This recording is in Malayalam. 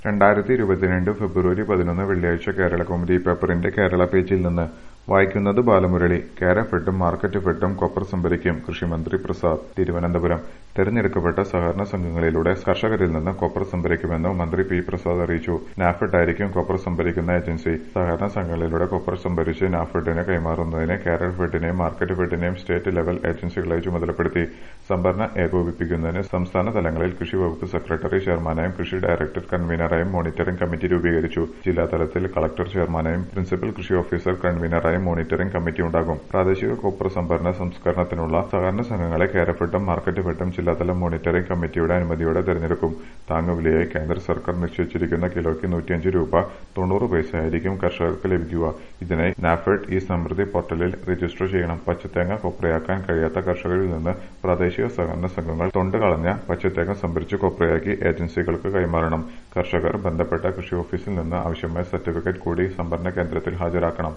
രണ്ടായിരത്തി ഇരുപത്തിരണ്ട് ഫെബ്രുവരി പതിനൊന്ന് വെള്ളിയാഴ്ച കേരളകൗമുദി പേപ്പറിന്റെ കേരള പേജിൽ നിന്ന് വായിക്കുന്നത് ബാലമുരളി കേരഫെഡും മാർക്കറ്റ് ഫെഡും കൊപ്പർ സംഭരിക്കും കൃഷിമന്ത്രി പ്രസാദ് തിരുവനന്തപുരം തെരഞ്ഞെടുക്കപ്പെട്ട സഹകരണ സംഘങ്ങളിലൂടെ കർഷകരിൽ നിന്ന് കൊപ്പർ സംഭരിക്കുമെന്ന് മന്ത്രി പി പ്രസാദ് അറിയിച്ചു നാഫെഡ് ആയിരിക്കും കൊപ്പർ സംഭരിക്കുന്ന ഏജൻസി സഹകരണ സംഘങ്ങളിലൂടെ കൊപ്പർ സംഭരിച്ച് നാഫെഡിന് കൈമാറുന്നതിന് കേരള ഫെഡിനെയും മാർക്കറ്റ് ഫെഡിനെയും സ്റ്റേറ്റ് ലെവൽ ഏജൻസികളായി ചുമതലപ്പെടുത്തി സംഭരണം ഏകോപിപ്പിക്കുന്നതിന് സംസ്ഥാന തലങ്ങളിൽ കൃഷി വകുപ്പ് സെക്രട്ടറി ചെയർമാനായും കൃഷി ഡയറക്ടർ കൺവീനറായും മോണിറ്ററിംഗ് കമ്മിറ്റി രൂപീകരിച്ചു ജില്ലാതലത്തിൽ കളക്ടർ ചെയർമാനായും പ്രിൻസിപ്പൽ കൃഷി ഓഫീസർ കൺവീനറായും മോണിറ്ററിംഗ് കമ്മിറ്റി ഉണ്ടാകും പ്രാദേശിക കൊപ്പർ സംഭരണ സംസ്കരണത്തിനുള്ള സഹകരണ സംഘങ്ങളെ കേരഫെഡും മാർക്കറ്റ് ഫെഡും ജില്ലാതല മോണിറ്ററിംഗ് കമ്മിറ്റിയുടെ അനുമതിയോടെ തെരഞ്ഞെടുക്കും താങ്ങുവിലയായി കേന്ദ്ര സർക്കാർ നിശ്ചയിച്ചിരിക്കുന്ന കിലോയ്ക്ക് നൂറ്റിയഞ്ച് രൂപ തൊണ്ണൂറ് പൈസയായിരിക്കും കർഷകർക്ക് ലഭിക്കുക ഇതിനായി നാഫെഡ് ഈ സമൃദ്ധി പോർട്ടലിൽ രജിസ്റ്റർ ചെയ്യണം പച്ചത്തേങ്ങ കൊപ്രയാക്കാൻ കഴിയാത്ത കർഷകരിൽ നിന്ന് പ്രാദേശിക സഹകരണ സംഘങ്ങൾ തൊണ്ട് കളഞ്ഞ പച്ചത്തേങ്ങ സംഭരിച്ച് കൊപ്രയാക്കി ഏജൻസികൾക്ക് കൈമാറണം കർഷകർ ബന്ധപ്പെട്ട കൃഷി ഓഫീസിൽ നിന്ന് ആവശ്യമായ സർട്ടിഫിക്കറ്റ് കൂടി സംഭരണ കേന്ദ്രത്തിൽ ഹാജരാക്കണം